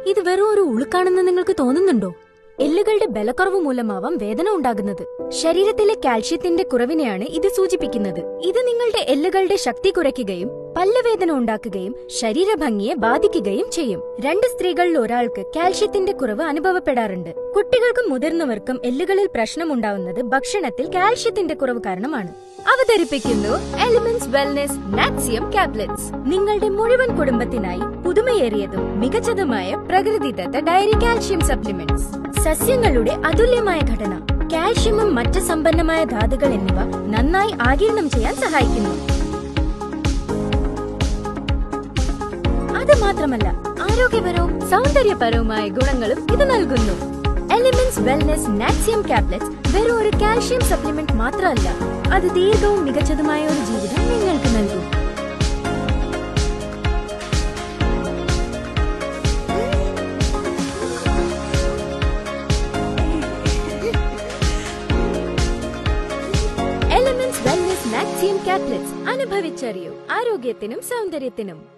ഇത് വെറും ഒരു ഉളുക്കാണെന്ന് നിങ്ങൾക്ക് തോന്നുന്നുണ്ടോ എല്ലുകളുടെ ബലക്കുറവ് മൂലമാവാം വേദന ഉണ്ടാകുന്നത് ശരീരത്തിലെ കാൽഷ്യത്തിന്റെ കുറവിനെയാണ് ഇത് സൂചിപ്പിക്കുന്നത് ഇത് നിങ്ങളുടെ എല്ലുകളുടെ ശക്തി കുറയ്ക്കുകയും പല്ലുവേദന ഉണ്ടാക്കുകയും ശരീരഭംഗിയെ ബാധിക്കുകയും ചെയ്യും രണ്ട് സ്ത്രീകളിൽ ഒരാൾക്ക് കാൽഷ്യത്തിന്റെ കുറവ് അനുഭവപ്പെടാറുണ്ട് കുട്ടികൾക്കും മുതിർന്നവർക്കും എല്ലുകളിൽ പ്രശ്നമുണ്ടാവുന്നത് ഭക്ഷണത്തിൽ കാൽഷ്യത്തിന്റെ കുറവ് കാരണമാണ് അവതരിപ്പിക്കുന്നു എലിമെന്റ്സ് വെൽനെസ് നാക്സിയം ടാബ്ലറ്റ്സ് നിങ്ങളുടെ മുഴുവൻ കുടുംബത്തിനായി പുതുമയേറിയതും മികച്ചതുമായ പ്രകൃതിദത്ത ഡയറി കാൽഷ്യം സപ്ലിമെന്റ്സ് സസ്യങ്ങളുടെ അതുല്യമായ ഘടന കാൽഷ്യമും മറ്റ് സമ്പന്നമായ ധാതുക്കൾ എന്നിവ നന്നായി ആഗിരണം ചെയ്യാൻ സഹായിക്കുന്നു അത് മാത്രമല്ല ആരോഗ്യപരവും സൗന്ദര്യപരവുമായ ഗുണങ്ങളും ഇത് നൽകുന്നു എലിമെന്റ്സ് വെൽനെസ് നാക്സിയം ടാബ്ലറ്റ്സ് വെറും ഒരു കാൽഷ്യം സപ്ലിമെന്റ് മാത്രമല്ല അത് ദീർഘവും മികച്ചതുമായ ഒരു ജീവിതം നിങ്ങൾക്ക് നൽകും എലിമെന്റ്സ് വെൽനെസ് മാക്സിയം ടാബ്ലറ്റ്സ് അനുഭവിച്ചറിയൂ ആരോഗ്യത്തിനും സൗന്ദര്യത്തിനും